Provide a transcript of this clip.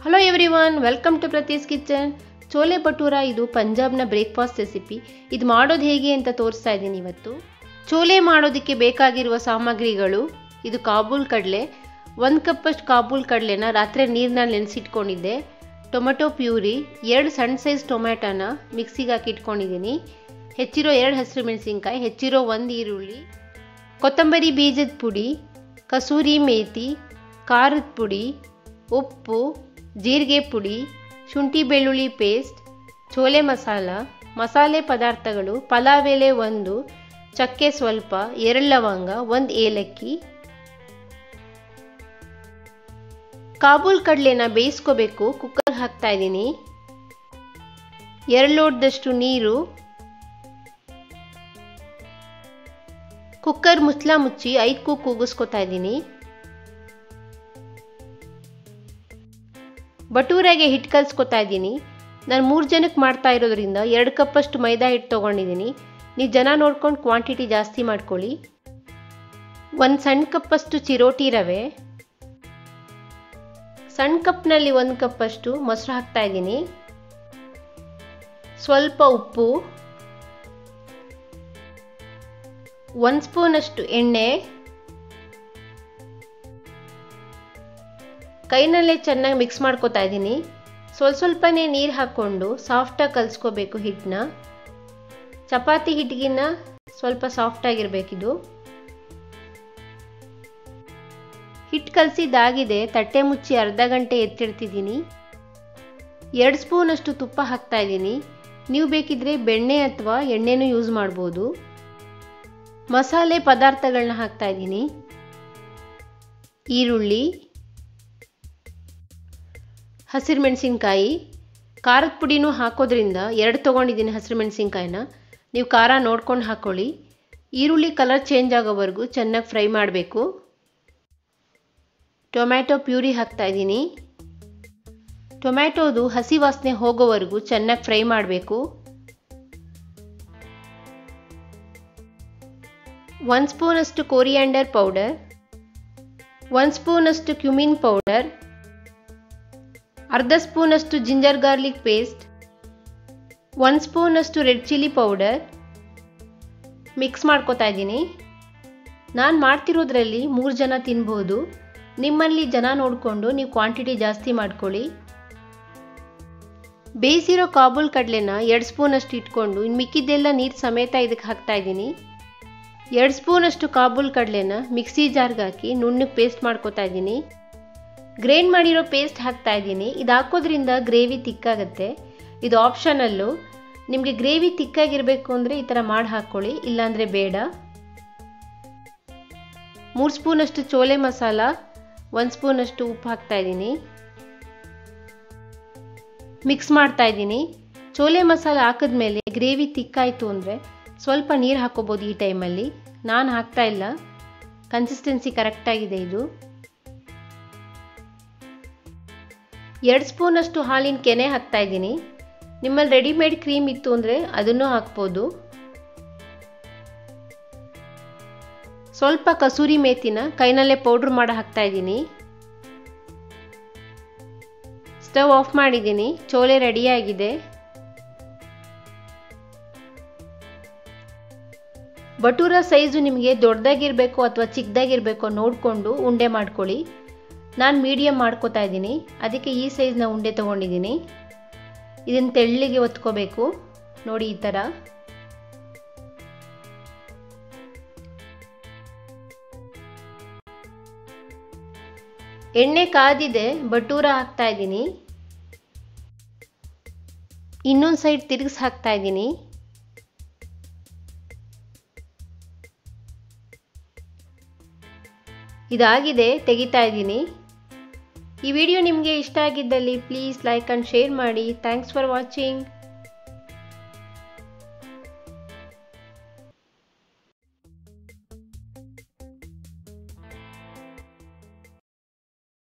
hello everyone welcome to Prathi's kitchen chole bhatura ಇದು ಪಂಜಾಬ್ನ breakfast recipe ಇದು ಮಾಡೋದು ಹೇಗೆ ಅಂತ ತೋರಿಸ್ತಾ ಇದ್ದೀನಿ ಇವತ್ತು ಚೋಲೆ ಮಾಡೋದಕ್ಕೆ ಬೇಕಾಗಿರುವ ಸಾಮಗ್ರಿಗಳು ಇದು ಕಾಬೂಲ್ ಕಡಲೆ ಒಂದು ಕಪ್ಪಷ್ಟು ಕಾಬೂಲ್ ಕಡಲೆನ ರಾತ್ರಿ ನೀರಿನಲ್ಲಿ ನೆನೆಸಿಟ್ಕೊಂಡಿದ್ದೆ ಟೊಮೆಟೊ ಪ್ಯೂರಿ ಎರಡು ಸಣ್ಣ ಸೈಜ್ ಟೊಮೆಟೊನ ಮಿಕ್ಸಿಗೆ ಹಾಕಿ ಇಟ್ಕೊಂಡಿದ್ದೀನಿ ಹೆಚ್ಚಿರೋ ಎರಡು ಹಸಿರು ಮೆಣಸಿನ್ಕಾಯಿ ಹೆಚ್ಚಿರೋ ಒಂದು ಈರುಳ್ಳಿ ಕೊತ್ತಂಬರಿ ಬೀಜದ ಪುಡಿ ಕಸೂರಿ ಮೇಥಿ ಖಾರದ ಪುಡಿ ಉಪ್ಪು ಜೀರಿಗೆ ಪುಡಿ ಶುಂಠಿ ಬೆಳ್ಳುಳ್ಳಿ ಪೇಸ್ಟ್ ಚೋಲೆ ಮಸಾಲ ಮಸಾಲೆ ಪದಾರ್ಥಗಳು ಪಲಾವ್ ಎಲೆ ಒಂದು ಚಕ್ಕೆ ಸ್ವಲ್ಪ ಎರಡು ಲವಂಗ ಒಂದು ಏಲಕ್ಕಿ ಕಾಬೂಲ್ ಕಡಲೆನ ಬೇಯಿಸ್ಕೋಬೇಕು ಕುಕ್ಕರ್ ಹಾಕ್ತಾ ಇದ್ದೀನಿ ಎರಡು ಲೋಟದಷ್ಟು ನೀರು ಕುಕ್ಕರ್ ಮುಚ್ಚಲ ಮುಚ್ಚಿ ಐದು ಕೂಗ್ ಕೂಗಿಸ್ಕೊತಾ ಇದ್ದೀನಿ ಬಟೂರಾಗೆ ಹಿಟ್ಟು ಕಲಿಸ್ಕೊತಾ ಇದ್ದೀನಿ ನಾನು ಮೂರು ಜನಕ್ಕೆ ಮಾಡ್ತಾ ಇರೋದ್ರಿಂದ ಎರಡು ಕಪ್ಪಷ್ಟು ಮೈದಾ ಹಿಟ್ಟು ತೊಗೊಂಡಿದ್ದೀನಿ ನೀವು ಜನ ನೋಡ್ಕೊಂಡು ಕ್ವಾಂಟಿಟಿ ಜಾಸ್ತಿ ಮಾಡ್ಕೊಳ್ಳಿ ಒಂದು ಸಣ್ಣ ಕಪ್ಪಷ್ಟು ಚಿರೋಟಿ ರವೆ ಸಣ್ಣ ಕಪ್ನಲ್ಲಿ ಒಂದು ಕಪ್ಪಷ್ಟು ಮೊಸರು ಹಾಕ್ತಾ ಇದ್ದೀನಿ ಸ್ವಲ್ಪ ಉಪ್ಪು ಒಂದು ಸ್ಪೂನಷ್ಟು ಎಣ್ಣೆ ಕೈನಲ್ಲೇ ಚೆನ್ನಾಗಿ ಮಿಕ್ಸ್ ಮಾಡ್ಕೊತಾ ಇದ್ದೀನಿ ಸ್ವಲ್ಪ ಸ್ವಲ್ಪನೇ ನೀರು ಹಾಕ್ಕೊಂಡು ಸಾಫ್ಟಾಗಿ ಕಲಿಸ್ಕೋಬೇಕು ಹಿಟ್ಟನ್ನ ಚಪಾತಿ ಹಿಟ್ಟಿಗಿನ್ನ ಸ್ವಲ್ಪ ಸಾಫ್ಟಾಗಿರಬೇಕಿದು ಹಿಟ್ಟು ಕಲಸಿದ್ದಾಗಿದೆ ತಟ್ಟೆ ಮುಚ್ಚಿ ಅರ್ಧ ಗಂಟೆ ಎತ್ತಿಡ್ತಿದ್ದೀನಿ ಎರಡು ಸ್ಪೂನಷ್ಟು ತುಪ್ಪ ಹಾಕ್ತಾ ಇದ್ದೀನಿ ನೀವು ಬೇಕಿದ್ರೆ ಬೆಣ್ಣೆ ಅಥವಾ ಎಣ್ಣೆನೂ ಯೂಸ್ ಮಾಡ್ಬೋದು ಮಸಾಲೆ ಪದಾರ್ಥಗಳನ್ನ ಹಾಕ್ತಾ ಇದ್ದೀನಿ ಈರುಳ್ಳಿ ಹಸಿರು ಮೆಣಸಿನ್ಕಾಯಿ ಖಾರದ ಪುಡಿನೂ ಹಾಕೋದ್ರಿಂದ ಎರಡು ತೊಗೊಂಡಿದ್ದೀನಿ ಹಸಿರು ಮೆಣಸಿನ್ಕಾಯಿನ ನೀವು ಖಾರ ನೋಡ್ಕೊಂಡು ಹಾಕ್ಕೊಳ್ಳಿ ಈರುಳ್ಳಿ ಕಲರ್ ಚೇಂಜ್ ಆಗೋವರೆಗೂ ಚೆನ್ನಾಗಿ ಫ್ರೈ ಮಾಡಬೇಕು ಟೊಮ್ಯಾಟೊ ಪ್ಯೂರಿ ಹಾಕ್ತಾ ಇದ್ದೀನಿ ಟೊಮ್ಯಾಟೊದು ಹಸಿ ವಾಸನೆ ಹೋಗೋವರೆಗೂ ಚೆನ್ನಾಗಿ ಫ್ರೈ ಮಾಡಬೇಕು ಒಂದು ಸ್ಪೂನಷ್ಟು ಕೋರಿಯಾಂಡರ್ ಪೌಡರ್ ಒಂದು ಸ್ಪೂನಷ್ಟು ಕ್ಯುಮಿನ್ ಪೌಡರ್ ಅರ್ಧ ಸ್ಪೂನಷ್ಟು ಜಿಂಜರ್ ಗಾರ್ಲಿಕ್ ಪೇಸ್ಟ್ ಒಂದು ಸ್ಪೂನಷ್ಟು ರೆಡ್ ಚಿಲ್ಲಿ ಪೌಡರ್ ಮಿಕ್ಸ್ ಮಾಡ್ಕೋತಾ ಇದ್ದೀನಿ ನಾನು ಮಾಡ್ತಿರೋದ್ರಲ್ಲಿ ಮೂರು ಜನ ತಿನ್ಬೋದು ನಿಮ್ಮಲ್ಲಿ ಜನ ನೋಡಿಕೊಂಡು ನೀವು ಕ್ವಾಂಟಿಟಿ ಜಾಸ್ತಿ ಮಾಡ್ಕೊಳ್ಳಿ ಬೇಯಿಸಿರೋ ಕಾಬೂಲ್ ಕಡಲೆನ ಎರಡು ಸ್ಪೂನಷ್ಟು ಇಟ್ಕೊಂಡು ಇನ್ನು ಮಿಕ್ಕಿದ್ದೆಲ್ಲ ನೀರು ಸಮೇತ ಇದಕ್ಕೆ ಹಾಕ್ತಾ ಇದ್ದೀನಿ ಎರಡು ಸ್ಪೂನಷ್ಟು ಕಾಬೂಲ್ ಕಡಲೆನ ಮಿಕ್ಸಿ ಜಾರ್ಗೆ ಹಾಕಿ ನುಣ್ಣಗೆ ಪೇಸ್ಟ್ ಮಾಡ್ಕೋತಾ ಇದ್ದೀನಿ ಗ್ರೈಂಡ್ ಮಾಡಿರೋ ಪೇಸ್ಟ್ ಹಾಕ್ತಾ ಇದ್ದೀನಿ ಇದು ಹಾಕೋದ್ರಿಂದ ಗ್ರೇವಿ ತಿಕ್ಕಾಗತ್ತೆ ಇದು ಆಪ್ಷನಲ್ಲು ನಿಮಗೆ ಗ್ರೇವಿ ತಿಕ್ಕಾಗಿರಬೇಕು ಅಂದರೆ ಈ ಥರ ಮಾಡಿ ಹಾಕ್ಕೊಳ್ಳಿ ಇಲ್ಲಾಂದರೆ ಬೇಡ ಮೂರು ಸ್ಪೂನಷ್ಟು ಚೋಲೆ ಮಸಾಲ ಒಂದು ಸ್ಪೂನಷ್ಟು ಉಪ್ಪು ಹಾಕ್ತಾ ಇದ್ದೀನಿ ಮಿಕ್ಸ್ ಮಾಡ್ತಾ ಇದ್ದೀನಿ ಚೋಲೆ ಮಸಾಲ ಹಾಕಿದ್ಮೇಲೆ ಗ್ರೇವಿ ತಿಕ್ಕಾಯಿತು ಅಂದರೆ ಸ್ವಲ್ಪ ನೀರು ಹಾಕೋಬೋದು ಈ ಟೈಮಲ್ಲಿ ನಾನು ಹಾಕ್ತಾ ಇಲ್ಲ ಕನ್ಸಿಸ್ಟೆನ್ಸಿ ಕರೆಕ್ಟಾಗಿದೆ ಇದು ಎರಡು ಸ್ಪೂನಷ್ಟು ಹಾಲಿನ ಕೆನೆ ಹಾಕ್ತಾ ಇದ್ದೀನಿ ನಿಮ್ಮಲ್ಲಿ ರೆಡಿಮೇಡ್ ಕ್ರೀಮ್ ಇತ್ತು ಅಂದರೆ ಅದನ್ನು ಹಾಕ್ಬೋದು ಸ್ವಲ್ಪ ಕಸೂರಿ ಮೇಥಿನ ಕೈನಲ್ಲೇ ಪೌಡ್ರ್ ಮಾಡಿ ಹಾಕ್ತಾ ಇದ್ದೀನಿ ಸ್ಟವ್ ಆಫ್ ಮಾಡಿದ್ದೀನಿ ಚೋಲೆ ರೆಡಿಯಾಗಿದೆ ಬಟೂರ ಸೈಜು ನಿಮಗೆ ದೊಡ್ಡದಾಗಿರಬೇಕು ಅಥವಾ ಚಿಕ್ಕದಾಗಿರಬೇಕು ನೋಡಿಕೊಂಡು ಉಂಡೆ ಮಾಡ್ಕೊಳ್ಳಿ ನಾನು ಮೀಡಿಯಮ್ ಮಾಡ್ಕೋತಾ ಇದ್ದೀನಿ ಅದಕ್ಕೆ ಈ ಸೈಜ್ನ ಉಂಡೆ ತೊಗೊಂಡಿದ್ದೀನಿ ಇದನ್ನು ತೆಳ್ಳಿಗೆ ಒತ್ಕೋಬೇಕು ನೋಡಿ ಈ ಥರ ಎಣ್ಣೆ ಕಾದಿದೆ ಬಟೂರ ಹಾಕ್ತಾ ಇದ್ದೀನಿ ಇನ್ನೊಂದು ಸೈಡ್ ತಿರುಗಿಸಿ ಹಾಕ್ತಾ ಇದ್ದೀನಿ ಇದಾಗಿದೆ ತೆಗಿತಾ ಇದ್ದೀನಿ ಈ ವಿಡಿಯೋ ನಿಮಗೆ ಇಷ್ಟ ಆಗಿದ್ದಲ್ಲಿ ಪ್ಲೀಸ್ ಲೈಕ್ ಆ್ಯಂಡ್ ಶೇರ್ ಮಾಡಿ ಥ್ಯಾಂಕ್ಸ್ ಫಾರ್ ವಾಚಿಂಗ್